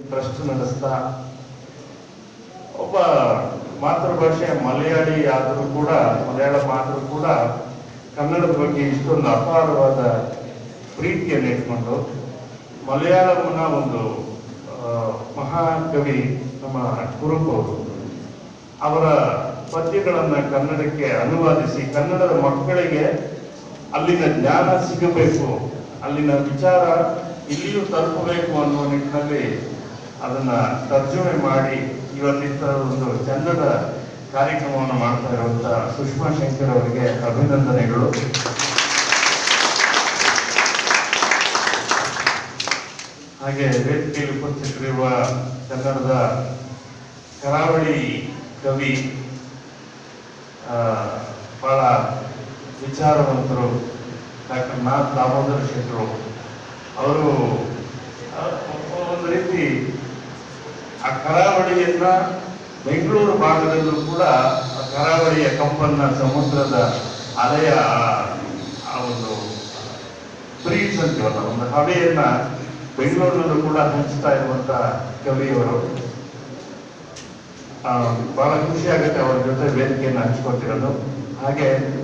trust ನಡೆಸ್ತಾ ಒಬ್ಬ ಮಾತೃಭಾಷೆ ಮಲಯಾಳಿ ಆದರೂ ಕೂಡ ಮಲಯಾಳಂ ಆದರೂ ಕೂಡ ಕನ್ನಡದ ಬಗ್ಗೆ ಇಷ್ಟೊಂದು ಅಪಾರವಾದ ಪ್ರೀತಿಯನ್ನು ಇಟ್ಕೊಂಡು ಮಲಯಾಳಂನ ಒಂದು ಆ, ಮಹಾಕವಿ ನಮ್ಮ ಕುರುಪ್ ಅವರು ಅವರ ಪದ್ಯಗಳನ್ನ ಕನ್ನಡಕ್ಕೆ ಅನುವಾದಿಸಿ ಕನ್ನಡದ ಮಕ್ಕಳಿಗೆ ಅಲ್ಲಿನ ಜ್ಞಾನ ಸಿಗಬೇಕು ಅಲ್ಲಿನ ವಿಚಾರ ಇಲ್ಲಿಯೂ ತಲುಪಬೇಕು ಅನ್ನುವ ನಿಟ್ಟಿನಲ್ಲಿ ಅದನ್ನ ತರ್ಜುಮೆ ಮಾಡಿ ಇವತ್ತಿಂತ ಒಂದು ಚಂದದ ಕಾರ್ಯಕ್ರಮವನ್ನು ಮಾಡ್ತಾ ಇರುವಂತ ಸುಷ್ಮಾ ಶಂಕರ್ ಅವರಿಗೆ ಅಭಿನಂದನೆಗಳು ಹಾಗೆ ವೇದಿಕೆಯಲ್ಲಿ ಉಪಸ್ಥಿತರಿರುವ ಕನ್ನಡದ ಕರಾವಳಿ ಕವಿ ಆ, ಬಹಳ ವಿಚಾರವಂತರು ಡಾಕ್ಟರ್ ನಾಥ್ ದಾಮೋದರ ಶೆಟ್ಟರು ಅವರು ಆ, ಒಂದು ರೀತಿ ಆ ಕರಾವಳಿಯನ್ನ ಬೆಂಗಳೂರು ಭಾಗದಲ್ಲೂ ಕೂಡ ಆ ಕರಾವಳಿಯ ಕಂಪನ್ನ ಸಮುದ್ರದ ಅಲೆಯ ಆ- ಆ ಒಂದು ಬ್ರೀಡ್ಸ್ ಅಂತೀವಲ್ಲ ಒಂದು ಹವೆಯನ್ನ ಬೆಂಗಳೂರಿನಲ್ಲೂ ಕೂಡ ಹಂಚ್ತಾ ಇರುವಂತ ಕವಿಯವರು ಆ, ಬಹಳ ಖುಷಿ ಆಗುತ್ತೆ ಅವರ ಜೊತೆ ವೇದಿಕೆಯನ್ನು ಹಂಚ್ಕೊತಿರೋದು ಹಾಗೆ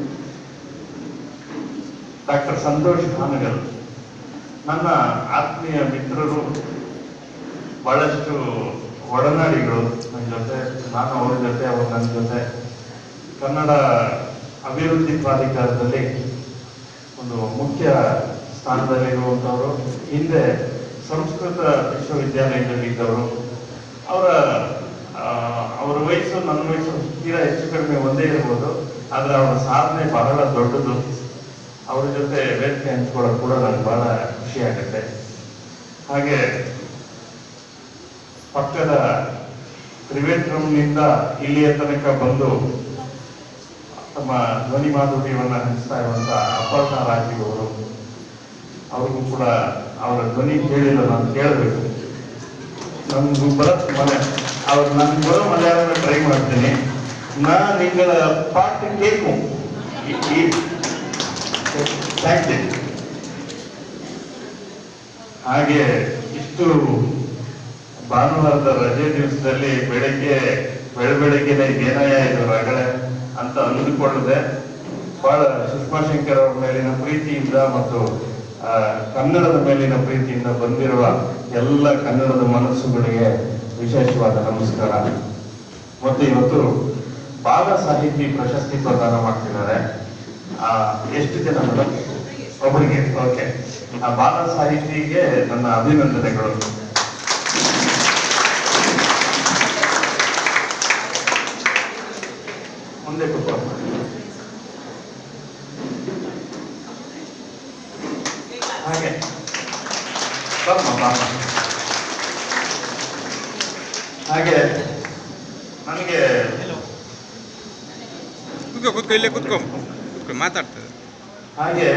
ಡಾಕ್ಟರ್ ಸಂತೋಷ್ ಖಾನಗಲ್ ನನ್ನ ಆತ್ಮೀಯ ಮಿತ್ರರು ಬಹಳಷ್ಟು ಒಡನಾಡಿಗಳು ನನ್ನ ಜೊತೆ ನಾನು ಅವ್ರ ಜೊತೆ ಅವರು ನನ್ನ ಜೊತೆ ಕನ್ನಡ ಅಭಿವೃದ್ಧಿ ಪ್ರಾಧಿಕಾರದಲ್ಲಿ ಒಂದು ಮುಖ್ಯ ಸ್ಥಾನದಲ್ಲಿರುವಂಥವರು ಹಿಂದೆ ಸಂಸ್ಕೃತ ವಿಶ್ವವಿದ್ಯಾಲಯದಲ್ಲಿ ಇದ್ದವರು ಅವರ ಆ, ಅವರ ವಯಸ್ಸು ನನ್ನ ವಯಸ್ಸು ತೀರಾ ಹೆಚ್ಚು ಕಡಿಮೆ ಒಂದೇ ಇರ್ಬೋದು ಆದ್ರೆ ಅವರ ಸಾಧನೆ ಬಹಳ ದೊಡ್ಡದು ಅವ್ರ ಜೊತೆ ವೇದಿಕೆ ಹಂಚ್ಕೊಳ್ಳೋದು ಕೂಡ ನನಗೆ ಬಹಳ ಖುಷಿ ಆಗುತ್ತೆ ಹಾಗೆ ಪಕ್ಕದ ತ್ರಿವೇಂದ್ರಂನಿಂದ ಇಲ್ಲಿಯ ತನಕ ಬಂದು ತಮ್ಮ ಧ್ವನಿ ಮಾಧುರ್ಯವನ್ನ ಹಂಚ್ತಾ ಇರುವಂತ ಅಪರ್ಣಾ ರಾಜೀವ್ ಅವರು ಅವ್ರಿಗೂ ಕೂಡ ಅವರ ಧ್ವನಿ ಕೇಳಿಲ್ಲ ನಾನು ಕೇಳಬೇಕು ನಮ್ಗೆ ಬರತ್ ಮನೆ ಅವ್ರು ನನ್ಗೆ ಬರೋ ಮಲಯಾಳನ ಟ್ರೈ ಮಾಡ್ತೀನಿ ನಾ ನಿಂಗಳ ಪಾಟ್ ಕೇಕು ಥ್ಯಾಂಕ್ ಯು ಹಾಗೆ ಇಷ್ಟು ಭಾನುವಾರದ ರಜೆ ದಿವಸದಲ್ಲಿ ಬೆಳಗ್ಗೆ ಬೆಳ ಬೆಳಗ್ಗೆನೆ ಏನಯ್ಯ ಇದು ರಗಳೆ ಅಂತ ಅಂದುಕೊಳ್ಳದೆ ಬಹಳ ಸುಷ್ಮಾ ಶಂಕರ್ ಅವರ ಮೇಲಿನ ಪ್ರೀತಿಯಿಂದ ಮತ್ತು ಆ, ಕನ್ನಡದ ಮೇಲಿನ ಪ್ರೀತಿಯಿಂದ ಬಂದಿರುವ ಎಲ್ಲ ಕನ್ನಡದ ಮನಸ್ಸುಗಳಿಗೆ ವಿಶೇಷವಾದ ನಮಸ್ಕಾರ ಮತ್ತು ಇವತ್ತು ಬಾಲ ಸಾಹಿತಿ ಪ್ರಶಸ್ತಿ ಪ್ರದಾನ ಮಾಡ್ತಿದ್ದಾರೆ ಆ, ಎಷ್ಟು ಜನ ಮೇಡಮ್ ಒಬ್ಬರಿಗೆ ಓಕೆ ಆ ಬಾಲ ಸಾಹಿತಿಗೆ ನನ್ನ ಅಭಿನಂದನೆಗಳು ಮುಂದೆ ಕೂತ್ಕೊಂಡು ಹಾಗೆ ಬಮ್ಮ ಬಮ್ಮ ಹಾಗೆ ನನಗೆ ಕೂತ್ಕೋ ಕೂತ್ಕೋ ಇಲ್ಲೇ ಕೂತ್ಕೋ ಕೂತ್ಕೋ ಮಾತಾಡ್ತದೆ ಹಾಗೆ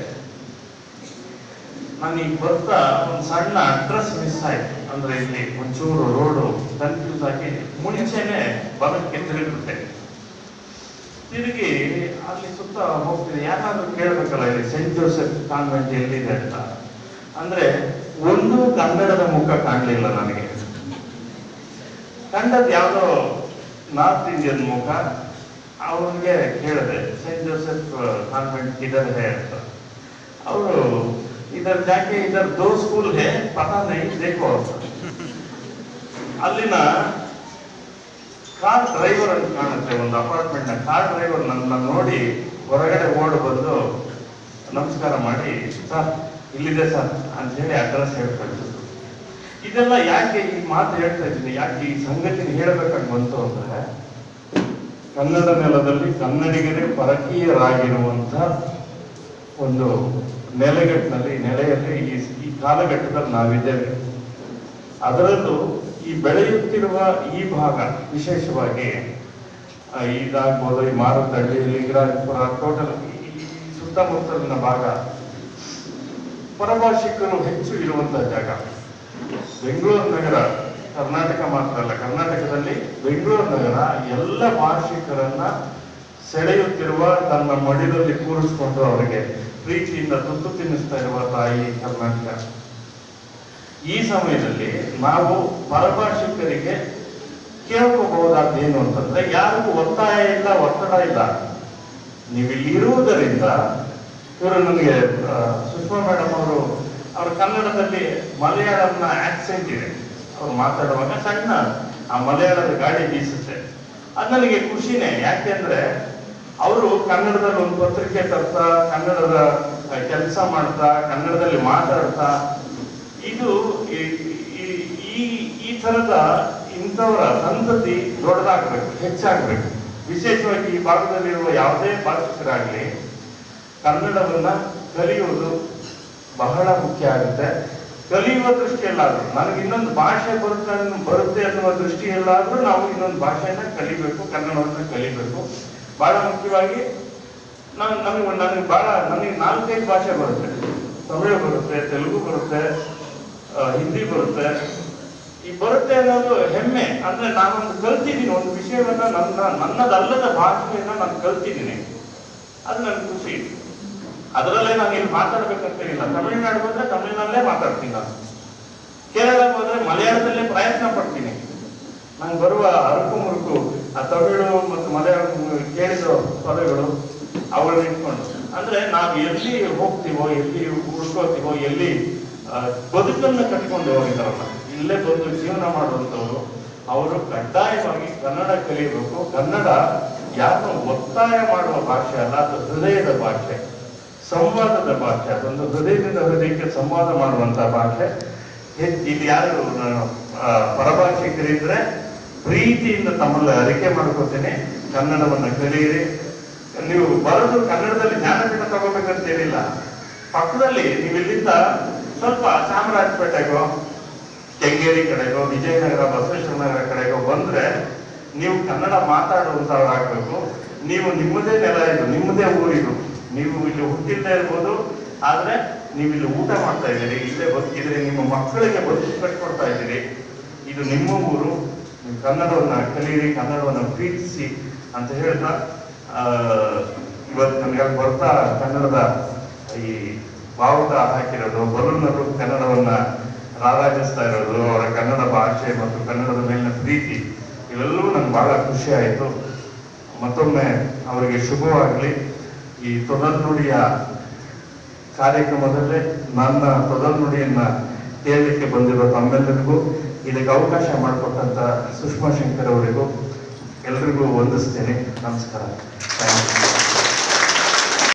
ನಾನು ಈಗ ಬರ್ತಾ ಒಂದು ಸಣ್ಣ ಅಡ್ರೆಸ್ ಮಿಸ್ ಆಯ್ತು ಅಂದ್ರೆ ಇಲ್ಲಿ ಒಂಚೂರು ರೋಡು ಕನ್ಫ್ಯೂಸ್ ಆಗಿ ಮುಂಚೆನೆ ಬಲಕ್ಕೆ ತಿರುಗುತ್ತೆ ತಿರುಗಿ ಅಲ್ಲಿ ಸುತ್ತ ಹೋಗ್ತಿದೆ ಯಾರಾದ್ರೂ ಕೇಳ್ಬೇಕಲ್ಲ ಇಲ್ಲಿ ಸೆಂಟ್ ಜೋಸೆಫ್ ಕಾನ್ವೆಂಟ್ ಎಲ್ಲಿದೆ ಅಂತ ಅಂದ್ರೆ ಒಂದು ಕನ್ನಡದ ಮುಖ ಕಾಣಲಿಲ್ಲ ನನಗೆ ಕಂಡದ್ ಯಾವುದೋ ನಾರ್ತ್ ಇಂಡಿಯನ್ ಮುಖ ಅವನಿಗೆ ಕೇಳಿದೆ ಸೆಂಟ್ ಜೋಸೆಫ್ ಕಾನ್ವೆಂಟ್ ಇದರ್ है ಅಂತ ಅವರು ಇದರ್ ಜಾಕೆ ಇದರ್ ದೋ ಸ್ಕೂಲ್ है ಪತಾ ನೈ देखो ಅಂತ ಅಲ್ಲಿನ ಕಾರ್ ಡ್ರೈವರ್ ಅಂತ ಕಾಣುತ್ತೆ ಒಂದು ಅಪಾರ್ಟ್ಮೆಂಟ್ ನ ಕಾರ್ ಡ್ರೈವರ್ ನನ್ನ ನೋಡಿ ಹೊರಗಡೆ ಓಡ್ ಬಂದು ನಮಸ್ಕಾರ ಮಾಡಿ ಸರ್ ಇಲ್ಲಿದೆ ಸರ್ ಅಂತ ಹೇಳಿ ಅಡ್ರೆಸ್ ಹೇಳ್ಕೊಳ್ತಿದ್ರು ಇದೆಲ್ಲ ಯಾಕೆ ಈ ಮಾತು ಹೇಳ್ತಾ ಇದ್ದೀನಿ ಯಾಕೆ ಈ ಸಂಗತಿನ ಹೇಳ್ಬೇಕಾಗಿ ಬಂತು ಅಂದ್ರೆ ಕನ್ನಡ ನೆಲದಲ್ಲಿ ಕನ್ನಡಿಗರೇ ಪರಕೀಯರಾಗಿರುವಂತ ಒಂದು ನೆಲೆಗಟ್ಟಿನಲ್ಲಿ ನೆಲೆಯಲ್ಲಿ ಈ ಈ ಕಾಲಘಟ್ಟದಲ್ಲಿ ನಾವಿದ್ದೇವೆ ಅದರಲ್ಲೂ ಈ ಬೆಳೆಯುತ್ತಿರುವ ಈ ಭಾಗ ವಿಶೇಷವಾಗಿ ಆ, ಇದಾಗ್ಬೋದು ಈ ಮಾರುತಳ್ಳಿ ಲಿಂಗರಾಜಪುರ ಟೋಟಲ್ ಈ ಸುತ್ತಮುತ್ತಲಿನ ಭಾಗ ಪರಭಾಷಿಕರು ಹೆಚ್ಚು ಇರುವಂತಹ ಜಾಗ ಬೆಂಗಳೂರು ನಗರ ಕರ್ನಾಟಕ ಮಾತ್ರ ಅಲ್ಲ ಕರ್ನಾಟಕದಲ್ಲಿ ಬೆಂಗಳೂರು ನಗರ ಎಲ್ಲ ಭಾಷಿಕರನ್ನ ಸೆಳೆಯುತ್ತಿರುವ ತನ್ನ ಮಡಿಲಲ್ಲಿ ಕೂರಿಸ್ಕೊಂಡು ಅವರಿಗೆ ಪ್ರೀತಿಯಿಂದ ತುತ್ತು ತಿನ್ನಿಸ್ತಾ ಇರುವ ತಾಯಿ ಕರ್ನಾಟಕ ಈ ಸಮಯದಲ್ಲಿ ನಾವು ಪರಭಾಷಿಕರಿಗೆ ಕೇಳ್ಕೋಬಹುದಾದ್ದೇನು ಅಂತಂದ್ರೆ ಯಾರಿಗೂ ಒತ್ತಾಯ ಇಲ್ಲ ಒತ್ತಡ ಇಲ್ಲ ನೀವು ಇಲ್ಲಿ ಇರುವುದರಿಂದ ಇವರು ನನಗೆ ಆ, ಸುಷ್ಮಾ ಮೇಡಮ್ ಅವರು ಅವ್ರ ಕನ್ನಡದಲ್ಲಿ ಮಲಯಾಳಂನ ಆಕ್ಸೆಂಟ್ ಇದೆ ಅವ್ರು ಮಾತಾಡುವಾಗ ಸಣ್ಣ ಆ ಮಲಯಾಳದ ಗಾಳಿ ಬೀಸುತ್ತೆ ಅದು ನನಗೆ ಖುಷಿನೇ ಯಾಕೆಂದ್ರೆ ಅವರು ಕನ್ನಡದಲ್ಲಿ ಒಂದು ಪತ್ರಿಕೆ ತರ್ತಾ ಕನ್ನಡದ ಕೆಲಸ ಮಾಡ್ತಾ ಕನ್ನಡದಲ್ಲಿ ಮಾತಾಡ್ತಾ ಇದು ಈ- ಈ- ಈ ಈ ಥರದ ಇಂಥವರ ಸಂತತಿ ದೊಡ್ಡದಾಗಬೇಕು ಹೆಚ್ಚಾಗಬೇಕು ವಿಶೇಷವಾಗಿ ಈ ಭಾಗದಲ್ಲಿರುವ ಯಾವುದೇ ಭಾಷಿಕರಾಗಲಿ ಕನ್ನಡವನ್ನ ಕಲಿಯುವುದು ಬಹಳ ಮುಖ್ಯ ಆಗುತ್ತೆ ಕಲಿಯುವ ದೃಷ್ಟಿಯಲ್ಲಾದ್ರೂ ನನಗೆ ಇನ್ನೊಂದು ಭಾಷೆ ಬರುತ್ತೆ ಅನ್ನೋ- ಬರುತ್ತೆ ಅನ್ನುವ ದೃಷ್ಟಿಯಲ್ಲಾದ್ರೂ ನಾವು ಇನ್ನೊಂದು ಭಾಷೆಯನ್ನ ಕಲಿಬೇಕು ಕನ್ನಡವನ್ನ ಕಲಿಬೇಕು ಬಹಳ ಮುಖ್ಯವಾಗಿ ನಾನು ನನಗೆ ನನಗೆ ಬಹಳ ನನಗೆ ನಾಲ್ಕೈದು ಭಾಷೆ ಬರುತ್ತೆ ತಮಿಳು ಬರುತ್ತೆ ತೆಲುಗು ಬರುತ್ತೆ ಆ, ಹಿಂದಿ ಬರುತ್ತೆ ಈ ಬರುತ್ತೆ ಅನ್ನೋದು ಹೆಮ್ಮೆ ಅಂದ್ರೆ ನಾನೊಂದು ಕಲ್ತಿದ್ದೀನಿ ಒಂದು ವಿಷಯವನ್ನ ನನ್ನ ನನ್ನದಲ್ಲದ ಭಾಷೆಯನ್ನ ನಾನು ಕಲ್ತಿದ್ದೀನಿ ಅದು ನನ್ಗೆ ಖುಷಿ ಅದರಲ್ಲೇ ನಾನು ಇಲ್ಲಿ ಮಾತಾಡ್ಬೇಕಂತ ಇಲ್ಲ ತಮಿಳ್ನಾಡು ಹೋದ್ರೆ ತಮಿಳ್ನಲ್ಲೇ ಮಾತಾಡ್ತೀನಿ ನಾನು ಕೇರಳ ಹೋದ್ರೆ ಮಲಯಾಳದಲ್ಲೇ ಪ್ರಯತ್ನ ಪಡ್ತೀನಿ ನಂಗೆ ಬರುವ ಅರಕು ಮುರುಕು ಆ ತಮಿಳು ಮತ್ತು ಮಲಯಾಳಂ ಕೇಳಿದ ಪದಗಳು ಅವುಗಳನ್ನ ಇಟ್ಕೊಂಡು ಅಂದ್ರೆ ನಾವು ಎಲ್ಲಿ ಹೋಗ್ತೀವೋ ಎಲ್ಲಿ ಉಳ್ಕೋತೀವೋ ಎಲ್ಲಿ ಆ, ಬದುಕನ್ನ ಕಟ್ಕೊಂಡು ಹೋಗಿದಾರಲ್ಲ ಇಲ್ಲೇ ಬಂದು ಜೀವನ ಮಾಡುವಂಥವ್ರು ಅವರು ಕಡ್ಡಾಯವಾಗಿ ಕನ್ನಡ ಕಲಿಯಬೇಕು ಕನ್ನಡ ಯಾರನ್ನು ಒತ್ತಾಯ ಮಾಡುವ ಭಾಷೆ ಅಲ್ಲ ಅದು ಹೃದಯದ ಭಾಷೆ ಸಂವಾದದ ಭಾಷೆ ಅದೊಂದು ಹೃದಯದಿಂದ ಹೃದಯಕ್ಕೆ ಸಂವಾದ ಮಾಡುವಂತಹ ಭಾಷೆ ಹೆ- ಇಲ್ಲಿ ಯಾರು ಆ, ಪರಭಾಷಿಕರಿದ್ರೆ ಪ್ರೀತಿಯಿಂದ ತಮ್ಮಲ್ಲಿ ಅರಿಕೆ ಮಾಡ್ಕೋತೇನೆ ಕನ್ನಡವನ್ನ ಕಲಿಯಿರಿ ನೀವು ಬರೋದು ಕನ್ನಡದಲ್ಲಿ ಜ್ಞಾನಪೀಠ ತಗೋಬೇಕಂತ ಏನಿಲ್ಲ ಪಕ್ಕದಲ್ಲಿ ನೀವು ಇಲ್ಲಿಂದ ಸ್ವಲ್ಪ ಚಾಮರಾಜಪೇಟೆಗೋ ಕೆಂಗೇರಿ ಕಡೆಗೋ ವಿಜಯನಗರ ಬಸವೇಶ್ವರ ನಗರ ಕಡೆಗೋ ಬಂದ್ರೆ ನೀವು ಕನ್ನಡ ಮಾತಾಡುವಂತವ್ರಾಗಬೇಕು ನೀವು ನಿಮ್ಮದೇ ನೆಲ ಇದು ನಿಮ್ಮದೇ ಊರಿದು ನೀವು ಇಲ್ಲಿ ಹುಟ್ಟಿಲ್ಲದೆ ಇರ್ಬೋದು ಆದ್ರೆ ನೀವು ಇಲ್ಲಿ ಊಟ ಮಾಡ್ತಾ ಇದ್ದೀರಿ ಇಲ್ಲೇ ಬದುಕಿದ್ದೀರಿ ನಿಮ್ಮ ಮಕ್ಕಳಿಗೆ ಬದುಕು ಕಟ್ಕೊಡ್ತಾ ಇದ್ದೀರಿ ಇದು ನಿಮ್ಮ ಊರು ನೀವು ಕನ್ನಡವನ್ನ ಕಲೀರಿ ಕನ್ನಡವನ್ನ ಪ್ರೀತಿಸಿ ಅಂತ ಹೇಳ್ತಾ ಆ, ಇವತ್ತು ನಮ್ಗೆ ಅಲ್ಲಿ ಬರ್ತಾ ಕನ್ನಡದ ಈ ಬಾವುಟ ಹಾಕಿರೋದು ಬಲೂನರು ಕನ್ನಡವನ್ನ ರಾರಾಜಿಸ್ತಾ ಇರೋದು ಅವರ ಕನ್ನಡ ಭಾಷೆ ಮತ್ತು ಕನ್ನಡದ ಮೇಲಿನ ಪ್ರೀತಿ ಇವೆಲ್ಲವೂ ನಂಗೆ ಬಹಳ ಖುಷಿ ಆಯಿತು ಮತ್ತೊಮ್ಮೆ ಅವರಿಗೆ ಶುಭವಾಗಲಿ ಈ ತೊದಲ್ನುಡಿಯ ಕಾರ್ಯಕ್ರಮದಲ್ಲೇ ನನ್ನ ತೊದಲ್ನುಡಿಯನ್ನ ಕೇಳಲಿಕ್ಕೆ ಬಂದಿರೋ ತಮ್ಮೆಲ್ಲರಿಗೂ ಇದಕ್ಕೆ ಅವಕಾಶ ಮಾಡಿಕೊಟ್ಟಂತ ಸುಷ್ಮಾ ಶಂಕರ್ ಅವರಿಗೂ ಎಲ್ರಿಗೂ ವಂದಿಸ್ತೇನೆ ನಮಸ್ಕಾರ ಥ್ಯಾಂಕ್ ಯು